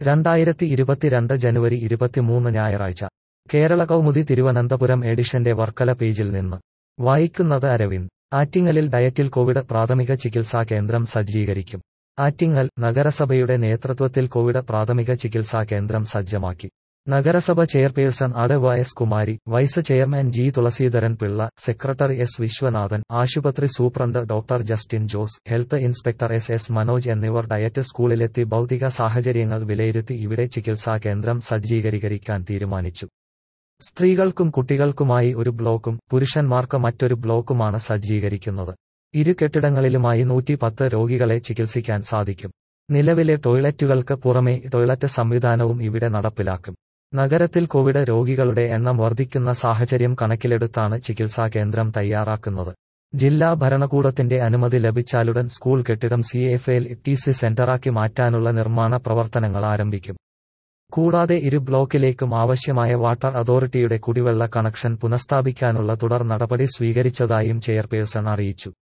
രണ്ടായിരത്തി ഇരുപത്തിരണ്ട് ജനുവരി ഇരുപത്തിമൂന്ന് ഞായറാഴ്ച കേരള കൗമുദി തിരുവനന്തപുരം എഡിഷന്റെ വർക്കല പേജിൽ നിന്ന് വായിക്കുന്നത് അരവിന്ദ് ആറ്റിങ്ങലിൽ ഡയറ്റിൽ കോവിഡ് പ്രാഥമിക ചികിത്സാ കേന്ദ്രം സജ്ജീകരിക്കും ആറ്റിങ്ങൽ നഗരസഭയുടെ നേതൃത്വത്തിൽ കോവിഡ് പ്രാഥമിക ചികിത്സാ കേന്ദ്രം സജ്ജമാക്കി നഗരസഭ ചെയർപേഴ്സൺ അടവ S Kumari vice chairman G Thulaseedharan Pillai secretary S Viswanathan ആശുപത്രി superintendent doctor Justin Jose health inspector S S Manoj എന്നിവർ ഡയറ്റ് സ്കൂളിലെത്തി ഭൗതിക സാഹചര്യങ്ങൾ വിലയിരുത്തി ഇവിടെ ചികിത്സാ കേന്ദ്രം സജ്ജീകരിക്കാൻ തീരുമാനിച്ചു സ്ത്രീകൾക്കും കുട്ടികൾക്കുമായി ഒരു ബ്ലോക്കും പുരുഷന്മാർക്ക് മറ്റൊരു ബ്ലോക്കുമാണ് സജ്ജീകരിക്കുന്നത് ഇരു കെട്ടിടങ്ങളിലുമായി നൂറ്റി പത്ത് രോഗികളെ ചികിത്സിക്കാൻ സാധിക്കും നിലവിലെ ടോയ്ലറ്റുകൾക്ക് പുറമെ ടോയ്ലറ്റ് സംവിധാനവും ഇവിടെ നടപ്പിലാക്കും നഗരത്തിൽ കോവിഡ് രോഗികളുടെ എണ്ണം വർദ്ധിക്കുന്ന സാഹചര്യം കണക്കിലെടുത്താണ് ചികിത്സാ കേന്ദ്രം തയ്യാറാക്കുന്നത് ജില്ലാ ഭരണകൂടത്തിന്റെ അനുമതി ലഭിച്ചാലുടൻ സ്കൂൾ കെട്ടിടം C F L T C സെന്ററാക്കി മാറ്റാനുള്ള നിർമ്മാണ പ്രവർത്തനങ്ങൾ ആരംഭിക്കും കൂടാതെ ഇരു ബ്ലോക്കിലേക്കും ആവശ്യമായ വാട്ടർ അതോറിറ്റിയുടെ കുടിവെള്ള കണക്ഷൻ പുനഃസ്ഥാപിക്കാനുള്ള തുടർ നടപടി സ്വീകരിച്ചതായും ചെയർപേഴ്സൺ അറിയിച്ചു